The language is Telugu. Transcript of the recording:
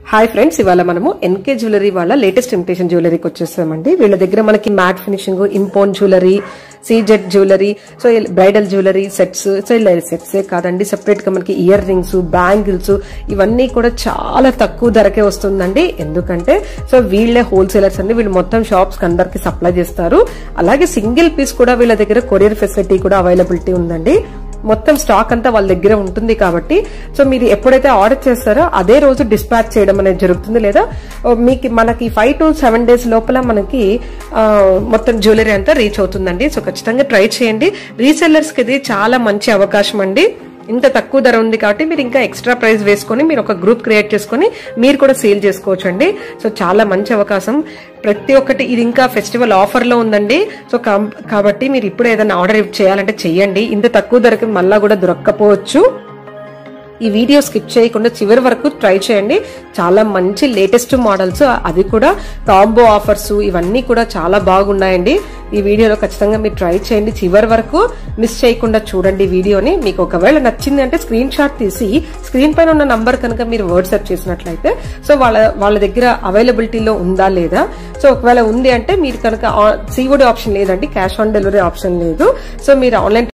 హాయ్ ఫ్రెండ్స్ ఇవాళ మనము ఎన్కే జ్యువెలరీ వాళ్ళ లేటెస్ట్ ఇమిటేషన్ జ్యువెలరీకి వచ్చేసామండి వీళ్ళ దగ్గర మనకి matte finishing impon jewellery CZ jewellery so bridal jewellery sets so ఇలా సెట్స్ కాదండి సెపరేట్ గా మనకి ఇయర్ రింగ్స్ బ్యాంగిల్స్ ఇవన్నీ కూడా చాలా తక్కువ ధరకే వస్తుందండి ఎందుకంటే సో వీళ్ళే హోల్సేలర్స్ అండి వీళ్ళు మొత్తం షాప్స్ అందరికి సప్లై చేస్తారు అలాగే సింగిల్ పీస్ కూడా వీళ్ళ దగ్గర కొరియర్ ఫెసిలిటీ కూడా అవైలబిలిటీ ఉందండి మొత్తం స్టాక్ అంతా వాళ్ళ దగ్గర ఉంటుంది కాబట్టి సో మీరు ఎప్పుడైతే ఆర్డర్ చేస్తారో అదే రోజు డిస్పాచ్ చేయడం అనేది జరుగుతుంది లేదా ఓ మీకు మనకి ఫైవ్ టు సెవెన్ డేస్ లోపల మనకి ఆ, మొత్తం జ్యువెలరీ అంతా రీచ్ అవుతుందండి సో ఖచ్చితంగా ట్రై చేయండి రీసెల్లర్స్ కి ఇది చాలా మంచి అవకాశం అండి ఇంత తక్కువ ధర ఉంది కాబట్టి మీరు ఇంకా ఎక్స్ట్రా ప్రైస్ వేసుకొని మీరు ఒక గ్రూప్ క్రియేట్ చేసుకొని మీరు కూడా సేల్ చేసుకోవచ్చు అండి సో చాలా మంచి అవకాశం ప్రతి ఒక్కటి ఇది ఇంకా ఫెస్టివల్ ఆఫర్ లో ఉందండి సో కాం- కాబట్టి మీరు ఇప్పుడు ఏదైనా ఆర్డర్ చేయాలంటే చెయ్యండి ఇంత తక్కువ ధరకి మళ్ళా కూడా దొరక్కపోవచ్చు ఈ వీడియో స్కిప్ చేయకుండా చివరి వరకు ట్రై చేయండి చాలా మంచి లేటెస్ట్ మోడల్స్ అది కూడా కాంబో ఆఫర్స్ ఇవన్నీ కూడా చాలా బాగున్నాయండి ఈ వీడియోలో ఖచ్చితంగా మీరు ట్రై చేయండి చివరి వరకు మిస్ చేయకుండా చూడండి ఈ వీడియోని మీకు ఒకవేళ నచ్చింది అంటే స్క్రీన్ షాట్ తీసి స్క్రీన్ పైన ఉన్న నంబర్ కనుక మీరు వాట్సాప్ చేసినట్లయితే సో వాళ్ళ వాళ్ళ దగ్గర అవైలబిలిటీలో ఉందా లేదా సో ఒకవేళ ఉంది అంటే మీరు కనుక సిఓడి ఆప్షన్ లేదండి క్యాష్ ఆన్ డెలివరీ ఆప్షన్ లేదు సో మీరు ఆన్లైన్